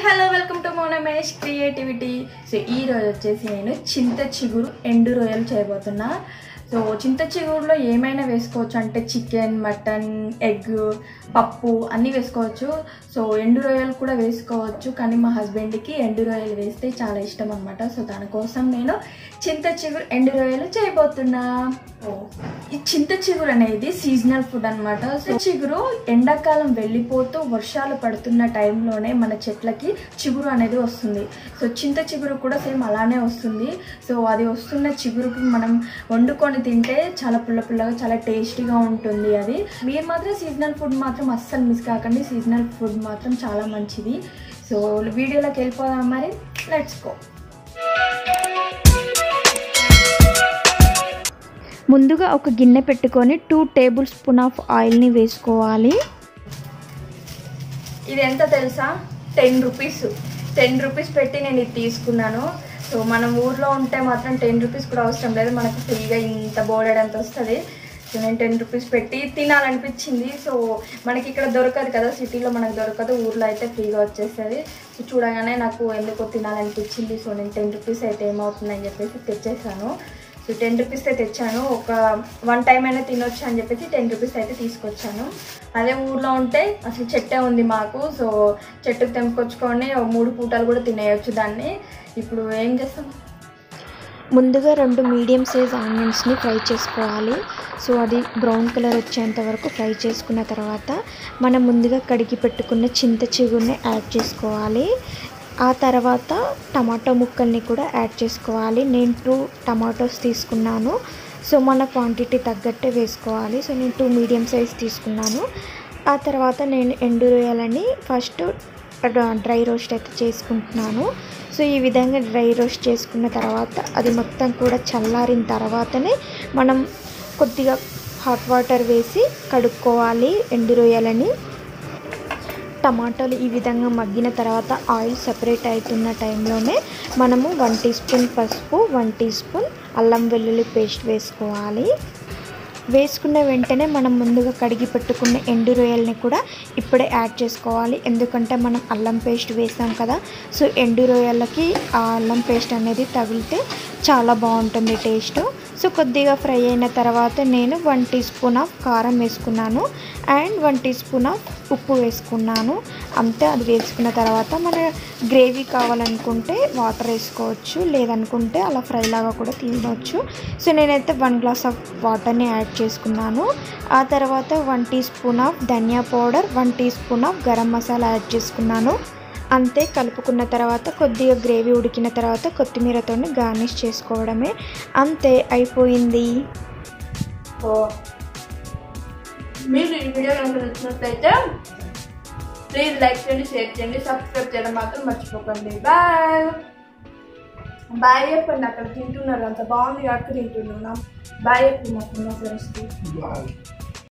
Hello welcome to Monamesh creativity so ఈ రోజు వచ్చేసి నేను చింత చిగురు ఎండు రొయ్యలు చేయబోతున్నా సో చింత చిగురులో ఏమైనా వేసుకోవచ్చు అంటే చికెన్ మటన్ ఎగ్ పప్పు అన్నీ వేసుకోవచ్చు సో ఎండు రొయ్యలు కూడా వేసుకోవచ్చు కానీ మా హస్బెండ్కి ఎండు రొయ్యలు వేస్తే చాలా ఇష్టం అనమాట సో దానికోసం నేను చింత చిగురు ఎండు రొయ్యలు చేయబోతున్నా ఓ, ఈ చింత చిగురు అనేది సీజనల్ ఫుడ్ అనమాట సో చిగురు ఎండాకాలం వెళ్ళిపోతూ వర్షాలు పడుతున్న టైంలోనే మన చెట్లకి చిగురు అనేది వస్తుంది సో చింత చిగురు కూడా సేమ్ అలానే వస్తుంది సో అది వస్తున్న చిగురుకి మనం వండుకొని తింటే చాలా పుల్ల పుల్లగా చాలా టేస్టీగా ఉంటుంది అది మీరు మాత్రం సీజనల్ ఫుడ్ మాత్రం అస్సలు మిస్ కాకండి సీజనల్ ఫుడ్ మాత్రం చాలా మంచిది సో వీడియోలోకి వెళ్ళిపోదాం మరి లెట్స్ గో ముందుగా ఒక గిన్నె పెట్టుకొని టూ టేబుల్ స్పూన్ ఆఫ్ ఆయిల్ని వేసుకోవాలి ఇది ఎంత తెలుసా టెన్ రూపీస్ టెన్ రూపీస్ పెట్టి నేను ఇది తీసుకున్నాను సో మనం ఊర్లో ఉంటే మాత్రం టెన్ రూపీస్ కూడా అవసరం లేదు మనకు ఫ్రీగా ఇంత బోర్డెడ్ వస్తుంది సో నేను టెన్ రూపీస్ పెట్టి తినాలనిపించింది సో మనకి ఇక్కడ దొరకదు కదా సిటీలో మనకు దొరకదు ఊర్లో అయితే ఫ్రీగా వచ్చేస్తుంది సో చూడగానే నాకు ఎందుకో తినాలనిపించింది సో నేను టెన్ రూపీస్ అయితే ఏమవుతుందని చెప్పేసి తెచ్చేసాను సో టెన్ రూపీస్ అయితే తెచ్చాను ఒక వన్ టైం అయినా తినొచ్చు అని చెప్పేసి టెన్ రూపీస్ అయితే తీసుకొచ్చాను అదే ఊర్లో ఉంటే అసలు చెట్టే ఉంది మాకు సో చెట్టుకు తెంపుకొచ్చుకొని ఓ మూడు పూటలు కూడా తినేయొచ్చు దాన్ని ఇప్పుడు ఏం చేస్తాం ముందుగా రెండు మీడియం సైజ్ ఆనియన్స్ని ఫ్రై చేసుకోవాలి సో అది బ్రౌన్ కలర్ వచ్చేంత వరకు ఫ్రై చేసుకున్న తర్వాత మనం ముందుగా కడిగి పెట్టుకున్న చింత చిగురుని యాడ్ చేసుకోవాలి ఆ తర్వాత టమాటో ముక్కల్ని కూడా యాడ్ చేసుకోవాలి నేను టూ టమాటోస్ తీసుకున్నాను సో మన క్వాంటిటీ తగ్గట్టే వేసుకోవాలి సో నేను టూ మీడియం సైజ్ తీసుకున్నాను ఆ తర్వాత నేను ఎండు రొయ్యలని ఫస్ట్ డ్రై రోస్ట్ అయితే చేసుకుంటున్నాను సో ఈ విధంగా డ్రై రోస్ట్ చేసుకున్న తర్వాత అది మొత్తం కూడా చల్లారిన తర్వాతనే మనం కొద్దిగా హాట్ వాటర్ వేసి కడుక్కోవాలి ఎండు రొయ్యలని టమాటాలు ఈ విధంగా మగ్గిన తర్వాత ఆయిల్ సపరేట్ అవుతున్న టైంలోనే మనము వన్ టీ స్పూన్ పసుపు వన్ టీ స్పూన్ అల్లం వెల్లుల్లి పేస్ట్ వేసుకోవాలి వేసుకున్న వెంటనే మనం ముందుగా కడిగి పెట్టుకున్న ఎండు రొయ్యల్ని కూడా ఇప్పుడే యాడ్ చేసుకోవాలి ఎందుకంటే మనం అల్లం పేస్ట్ వేసాం కదా సో ఎండు రొయ్యలకి ఆ అల్లం పేస్ట్ అనేది తగిలితే చాలా బాగుంటుంది టేస్ట్ సో కొద్దిగా ఫ్రై అయిన తర్వాత నేను వన్ టీ స్పూన్ ఆఫ్ కారం వేసుకున్నాను and one teaspoon of ఉప్పు వేసుకున్నాను అంతే అది వేసుకున్న తర్వాత మన గ్రేవీ కావాలనుకుంటే వాటర్ వేసుకోవచ్చు లేదనుకుంటే అలా ఫ్రై లాగా కూడా తినవచ్చు సో నేనైతే వన్ గ్లాస్ ఆఫ్ వాటర్ని యాడ్ చేసుకున్నాను ఆ తర్వాత one teaspoon of dhaniya powder one teaspoon of garam masala add చేసుకున్నాను అంతే కలుపుకున్న తర్వాత కొద్దిగా గ్రేవీ ఉడికిన తర్వాత కొత్తిమీరతో గార్నిష్ చేసుకోవడమే అంతే అయిపోయింది సో మీరు ఈ వీడియో కనుక నచ్చినట్లయితే ప్లీజ్ లైక్ చేయండి షేర్ చేయండి సబ్స్క్రైబ్ చేయడం మాత్రం మర్చిపోకండి బాయ్ బాయ్ చెప్పండి అక్కడ తింటున్నారు అంత బాగుంది అక్కడ తింటున్నాను బాయ్ చెప్పి మాకు మా ఫ్రెండ్స్కి Bye.